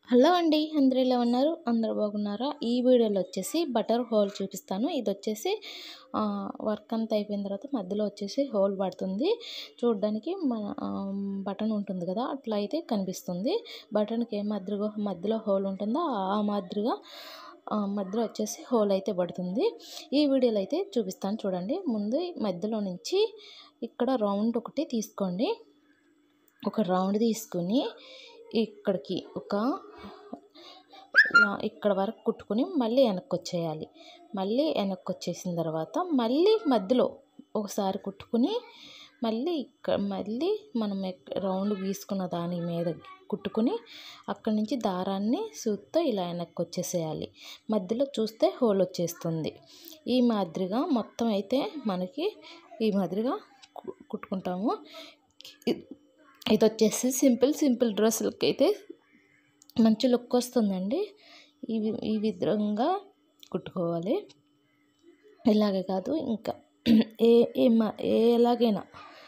hello అండి అందరూ ఎలా ఉన్నారు అందరూ బాగున్నారా ఈ వీడియోలో వచ్చేసి బటర్ హోల్ చూపిస్తాను ఇది వచ్చేసి ఆ, వర్క్ అంతా అయిపోయిన తర్వాత మధ్యలో వచ్చేసి హోల్ పడుతుంది చూడడానికి మన ఆ, బటన్ ఉంటుంది కదా అట్లా అయితే కనిపిస్తుంది బటన్కి ఏ మాదిరిగా మధ్యలో హోల్ ఉంటుందో ఆ మాదిరిగా ఆ, మధ్యలో వచ్చేసి హోల్ అయితే పడుతుంది ఈ వీడియోలో అయితే చూపిస్తాను చూడండి ముందు ఈ మధ్యలో నుంచి ఇక్కడ రౌండ్ ఒకటి తీసుకోండి ఒక రౌండ్ తీసుకుని ఇక్కడికి ఒక లా- ఇక్కడ వరకు కుట్టుకుని మళ్ళీ వెనక్కి వచ్చేయాలి మళ్ళీ వెనక్కి వచ్చేసిన తర్వాత మళ్ళీ మధ్యలో ఒకసారి కుట్టుకుని మళ్ళీ ఇక్కడ మళ్ళీ మనం ఎక్- రౌండ్ గీసుకున్న దాని మీద కుట్టుకుని అక్కడి నుంచి దారాన్ని సూత్తో ఇలా వెనక్కి వచ్చేసేయాలి మధ్యలో చూస్తే హోల్ వచ్చేస్తుంది ఈ మాదిరిగా మొత్తం అయితే మనకి ఈ మాదిరిగా కు- కుట్టుకుంటాము ఇ- ఇది వచ్చేసి సింపుల్ సింపుల్ డ్రెస్సులకి అయితే మంచి లుక్ వస్తుందండి ఈ వి- ఈ విధంగా కుట్టుకోవాలి ఇలాగే కాదు ఇంకా ఏ ఏ మ- ఏ ఎలాగైనా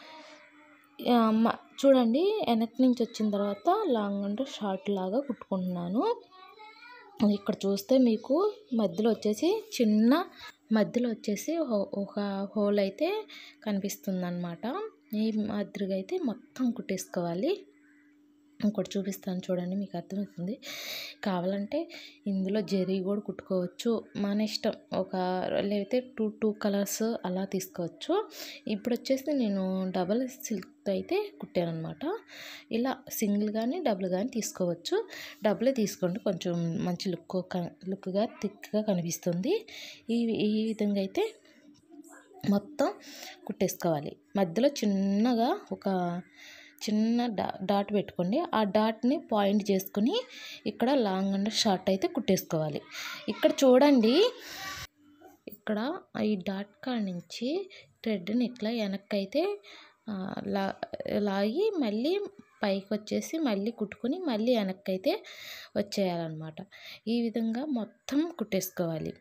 ఆ, మ- చూడండి వెనక్ నుంచి వచ్చిన తర్వాత లాంగ్ అంటే షార్ట్ లాగా కుట్టుకుంటున్నాను ఇక్కడ చూస్తే మీకు మధ్యలో వచ్చేసి చిన్న మధ్యలో వచ్చేసి హో- ఒక హోల్ అయితే కనిపిస్తుంది అనమాట ఈ మాదిరిగా అయితే మొత్తం కుట్టేసుకోవాలి ఇంకోటి చూపిస్తాను చూడండి మీకు అర్థమవుతుంది కావాలంటే ఇందులో జరీ కూడా కుట్టుకోవచ్చు మన ఇష్టం ఒక లేకపోతే టూ టూ కలర్స్ అలా తీసుకోవచ్చు ఇప్పుడు వచ్చేసి నేను డబల్ సిల్క్ అయితే కుట్టాను అనమాట ఇలా సింగిల్ కానీ డబుల్ కానీ తీసుకోవచ్చు డబులే తీసుకోండి కొంచెం మంచి లుక్ లుక్గా థిక్గా కనిపిస్తుంది ఈ ఈ విధంగా అయితే మొత్తం కుట్టేసుకోవాలి మధ్యలో చిన్నగా ఒక చిన్న డా డాట్ పెట్టుకోండి ఆ డాట్ని పాయింట్ చేసుకుని ఇక్కడ లాంగ్ అండ్ షార్ట్ అయితే కుట్టేసుకోవాలి ఇక్కడ చూడండి ఇక్కడ ఈ డాట్ కాడ నుంచి థ్రెడ్ని ఇట్లా వెనక్కి అయితే ఆ, లా లాగి మళ్ళీ పైకి వచ్చేసి మళ్ళీ కుట్టుకుని మళ్ళీ వెనక్కి అయితే వచ్చేయాలన్నమాట ఈ విధంగా మొత్తం కుట్టేసుకోవాలి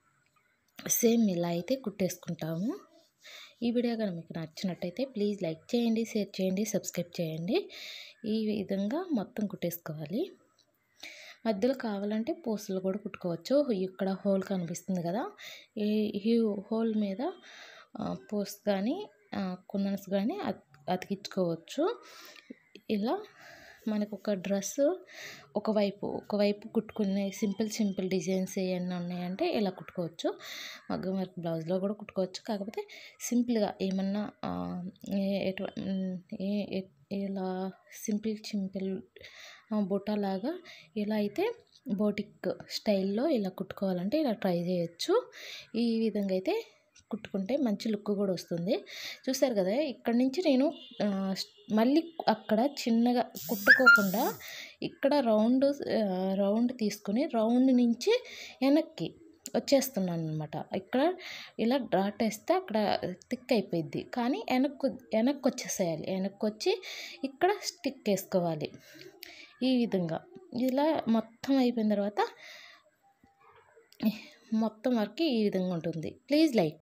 సేమ్ ఇలా అయితే కుట్టేసుకుంటాము ఈ వీడియో కనుక మీకు నచ్చినట్టయితే ప్లీజ్ లైక్ చేయండి షేర్ చేయండి సబ్స్క్రైబ్ చేయండి ఈ విధంగా మొత్తం కుట్టేసుకోవాలి మధ్యలో కావాలంటే పూసలు కూడా కుట్టుకోవచ్చు ఇక్కడ హోల్ కనిపిస్తుంది కదా ఈ ఈ హోల్ మీద ఆ, పూస్ కానీ కుందన్స్ కానీ అత్- అతికించుకోవచ్చు ఇలా మనకు ఒక డ్రెస్ ఒకవైపు ఒకవైపు కుట్టుకునే సింపుల్ సింపుల్ డిజైన్స్ ఏమన్నా ఉన్నాయంటే ఇలా కుట్టుకోవచ్చు మగ్గం వర్క్ బ్లౌజ్లో కూడా కుట్టుకోవచ్చు కాకపోతే సింపుల్గా ఏమన్నా ఆ, ఏ- ఎటు ఉమ్, ఏ ఏ- ఇలా సింపుల్ సింపుల్ బుట్టాలాగా ఇలా అయితే బోటిక్ స్టైల్లో ఇలా కుట్టుకోవాలంటే ఇలా ట్రై చేయొచ్చు ఈ విధంగా అయితే కుట్టుకుంటే మంచి లుక్ కూడా వస్తుంది చూసారు కదా ఇక్కడ నుంచి నేను ఆ, మళ్ళీ అక్కడ చిన్నగా కుట్టుకోకుండా ఇక్కడ రౌండ్ ఆ, రౌండ్ తీసుకుని రౌండ్ నుంచి వెనక్కి వచ్చేస్తున్నాను అనమాట ఇక్కడ ఇలా డాట్ వేస్తే అక్కడ థిక్ అయిపోయింది కానీ వెనక్కు వెనక్కి వచ్చేసేయాలి వెనక్కి వచ్చి ఇక్కడ స్టిక్ వేసుకోవాలి ఈ విధంగా ఇలా మొత్తం అయిపోయిన తర్వాత మొత్తం వరకు ఈ విధంగా ఉంటుంది ప్లీజ్ లైక్